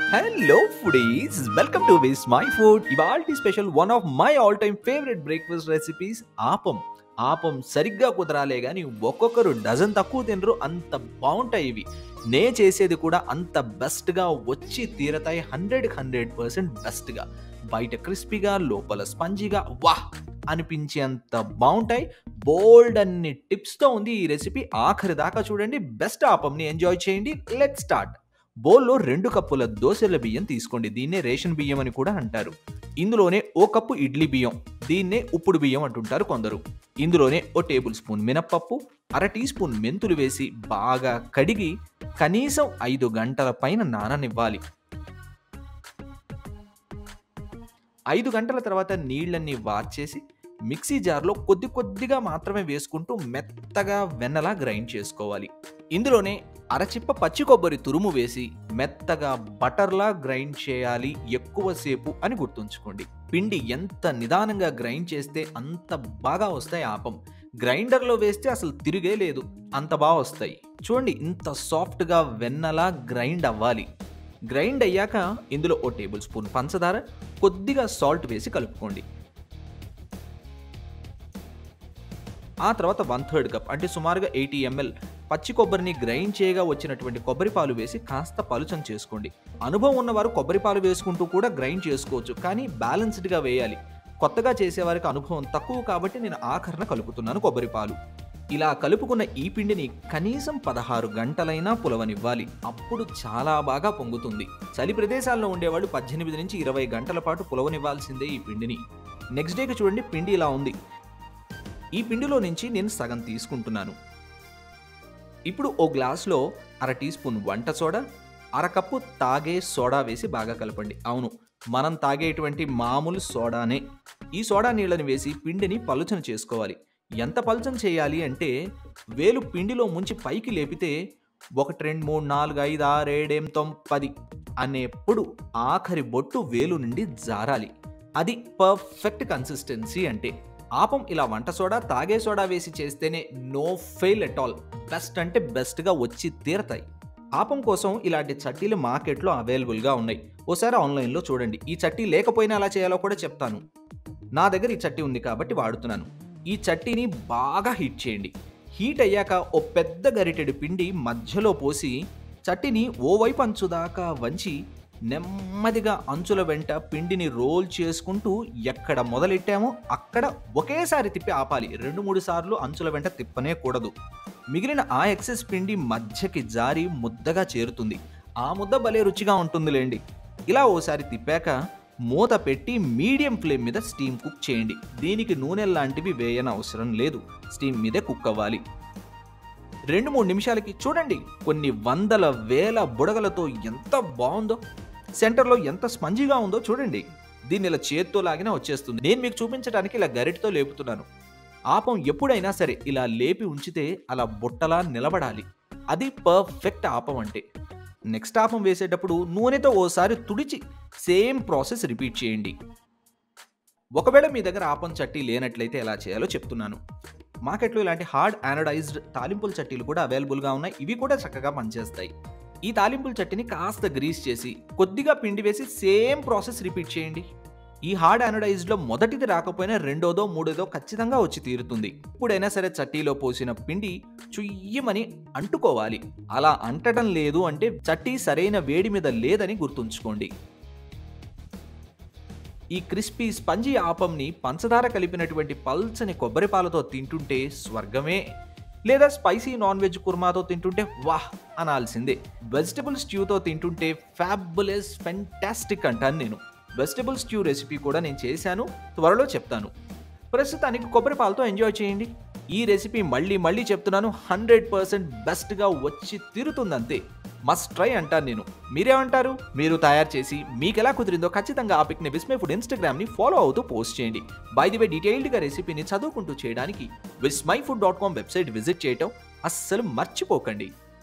hello foodies welcome to Vismai food ఇవాల్టి special one of my all time favourite breakfast recipes appam appam సరిగ్గా కుదరాలే కానీ ఒక్కొక్కరు డజన్ తక్కువ తినరు అంత బాగుంటాయి ఇవి నే చేసేది కూడా అంత బెస్ట్గా వచ్చి తీరతాయి హండ్రెడ్ హండ్రెడ్ పర్సెంట్ బెస్ట్గా బయట క్రిస్పీగా లోపల స్పంజీగా వాహ్ అనిపించేంత బాగుంటాయి బోల్డ్ అన్ని టిప్స్తో ఉంది ఈ రెసిపీ ఆఖరి దాకా చూడండి బెస్ట్ ఆపంని ఎంజాయ్ చేయండి లెట్ స్టార్ట్ బౌల్లో రెండు కప్పుల దోశల బియ్యం తీసుకోండి దీన్నే రేషన్ బియ్యం అని కూడా అంటారు ఇందులోనే ఓ కప్పు ఇడ్లీ బియ్యం దీన్నే ఉప్పుడు బియ్యం అంటుంటారు కొందరు ఇందులోనే ఓ టేబుల్ స్పూన్ మినప్పప్పు అర టీ స్పూన్ మెంతులు వేసి బాగా కడిగి కనీసం ఐదు గంటల పైన నాననివ్వాలి ఐదు గంటల తర్వాత నీళ్ళన్నీ వార్చేసి మిక్సీ జార్లో కొద్ది కొద్దిగా మాత్రమే వేసుకుంటూ మెత్తగా వెన్నలా గ్రైండ్ చేసుకోవాలి ఇందులోనే అరచిప్ప పచ్చి కొబ్బరి తురుము వేసి మెత్తగా బటర్లా గ్రైండ్ చేయాలి ఎక్కువసేపు అని గుర్తుంచుకోండి పిండి ఎంత నిదానంగా గ్రైండ్ చేస్తే అంత బాగా వస్తాయి ఆపం గ్రైండర్లో వేస్తే అసలు తిరిగే లేదు అంత బాగా వస్తాయి చూడండి ఇంత సాఫ్ట్గా వెన్నలా గ్రైండ్ అవ్వాలి గ్రైండ్ అయ్యాక ఇందులో ఓ టేబుల్ స్పూన్ పంచదార కొద్దిగా సాల్ట్ వేసి కలుపుకోండి ఆ తర్వాత వన్ థర్డ్ కప్ అంటే సుమారుగా ఎయిటీ ఎంఎల్ పచ్చి కొబ్బరిని గ్రైండ్ చేయగా వచ్చినటువంటి కొబ్బరి పాలు వేసి కాస్త పలుచం చేసుకోండి అనుభవం ఉన్నవారు కొబ్బరి పాలు వేసుకుంటూ కూడా గ్రైండ్ చేసుకోవచ్చు కానీ బ్యాలెన్స్డ్గా వేయాలి కొత్తగా చేసేవారికి అనుభవం తక్కువ కాబట్టి నేను ఆఖరణ కలుపుతున్నాను కొబ్బరి పాలు ఇలా కలుపుకున్న ఈ పిండిని కనీసం పదహారు గంటలైనా పులవనివ్వాలి అప్పుడు చాలా బాగా పొంగుతుంది చలి ప్రదేశాల్లో ఉండేవాళ్ళు పద్దెనిమిది నుంచి ఇరవై గంటల పాటు పులవనివ్వాల్సిందే ఈ పిండిని నెక్స్ట్ డేకి చూడండి పిండి ఇలా ఉంది ఈ పిండిలో నుంచి నేను సగం తీసుకుంటున్నాను ఇప్పుడు ఓ గ్లాస్లో అర టీ స్పూన్ వంట సోడా అరకప్పు తాగే సోడా వేసి బాగా కలపండి అవును మనం తాగేటువంటి మామూలు సోడానే ఈ సోడా నీళ్ళని వేసి పిండిని పలుచన చేసుకోవాలి ఎంత పలుచన చేయాలి అంటే వేలు పిండిలో ముంచి పైకి లేపితే ఒకటి రెండు మూడు నాలుగు ఐదు ఆరు ఏడేం తొమ్ పది అనేప్పుడు ఆఖరి బొట్టు వేలు నుండి జారాలి అది పర్ఫెక్ట్ కన్సిస్టెన్సీ అంటే ఆపం ఇలా వంట సోడా తాగే సోడా వేసి చేస్తేనే no fail at all best అంటే బెస్ట్గా వచ్చి తీరతాయి ఆపం కోసం ఇలాంటి చట్టీలు మార్కెట్లో అవైలబుల్గా ఉన్నాయి ఓసారి ఆన్లైన్లో చూడండి ఈ చట్టీ లేకపోయినా ఎలా చేయాలో కూడా చెప్తాను నా దగ్గర ఈ చట్టీ ఉంది కాబట్టి వాడుతున్నాను ఈ చట్టీని బాగా హీట్ చేయండి హీట్ అయ్యాక ఓ పెద్ద గరిటెడు పిండి మధ్యలో పోసి చట్టీని ఓవైపు అంచు దాకా వంచి నెమ్మదిగా అంచుల వెంట పిండిని రోల్ చేసుకుంటూ ఎక్కడ మొదలెట్టామో అక్కడ ఒకేసారి తిప్పి ఆపాలి రెండు మూడు సార్లు అంచుల వెంట తిప్పనే కూడదు మిగిలిన ఆ ఎక్సెస్ పిండి మధ్యకి జారి ముద్దగా చేరుతుంది ఆ ముద్ద భలే రుచిగా ఉంటుందిలేండి ఇలా ఓసారి తిప్పాక మూత పెట్టి మీడియం ఫ్లేమ్ మీద స్టీమ్ కుక్ చేయండి దీనికి నూనె లాంటివి వేయన అవసరం లేదు స్టీమ్ మీదే కుక్ అవ్వాలి రెండు మూడు నిమిషాలకి చూడండి కొన్ని వందల వేల బుడగలతో ఎంత బాగుందో సెంటర్లో ఎంత స్పంజీగా ఉందో చూడండి దీన్ని ఇలా చేత్తో లాగినా వచ్చేస్తుంది నేను మీకు చూపించడానికి ఇలా గరిటతో లేపుతున్నాను ఆపం ఎప్పుడైనా సరే ఇలా లేపి ఉంచితే అలా బుట్టలా నిలబడాలి అది పర్ఫెక్ట్ ఆపం అంటే నెక్స్ట్ ఆపం వేసేటప్పుడు నూనెతో ఓసారి తుడిచి సేమ్ ప్రాసెస్ రిపీట్ చేయండి ఒకవేళ మీ దగ్గర ఆపం చట్టీ లేనట్లయితే ఎలా చేయాలో చెప్తున్నాను మార్కెట్లో ఇలాంటి హార్డ్ యానడైజ్డ్ తాలింపుల చట్టీలు కూడా అవైలబుల్గా ఉన్నాయి ఇవి కూడా చక్కగా పనిచేస్తాయి ఈ తాలింపుల చట్టీని కాస్త గ్రీస్ చేసి కొద్దిగా పిండి వేసి సేమ్ ప్రాసెస్ రిపీట్ చేయండి ఈ హార్డ్ యానడైజ్డ్లో మొదటిది రాకపోయినా రెండోదో మూడోదో ఖచ్చితంగా వచ్చి తీరుతుంది ఇప్పుడైనా సరే చట్టీలో పోసిన పిండి చుయ్యమని అంటుకోవాలి అలా అంటడం లేదు అంటే చట్టీ సరైన వేడి మీద లేదని గుర్తుంచుకోండి ఈ క్రిస్పీ స్పంజీ ఆపంని పంచదార కలిపినటువంటి పల్చని కొబ్బరి పాలతో తింటుంటే స్వర్గమే లేదా స్పైసీ నాన్ వెజ్ కుర్మాతో తింటుంటే వాహ్ అనాల్సిందే వెజిటబుల్ స్ట్యూతో తింటుంటే ఫ్యాబులెస్ ఫెంటాస్టిక్ అంటాను నేను వెజిటబుల్ స్ట్యూ రెసిపీ కూడా నేను చేశాను త్వరలో చెప్తాను ప్రస్తుతానికి కొబ్బరి పాలతో ఎంజాయ్ చేయండి ఈ రెసిపీ మళ్ళీ మళ్ళీ చెప్తున్నాను హండ్రెడ్ పర్సెంట్ బెస్ట్గా వచ్చి తీరుతుందంతే మస్ట్ ట్రై అంటాను నేను మీరేమంటారు మీరు తయారు చేసి మీకు ఎలా కుదిరిందో ఖచ్చితంగా ఆ పిక్ని విస్మై ఫుడ్ ఇన్స్టాగ్రామ్ని ఫాలో అవుతూ పోస్ట్ చేయండి బై ది వే డీటెయిల్డ్గా రెసిపీని చదువుకుంటూ చేయడానికి Vismai food dot com website visit చేయటం అస్సలు మర్చిపోకండి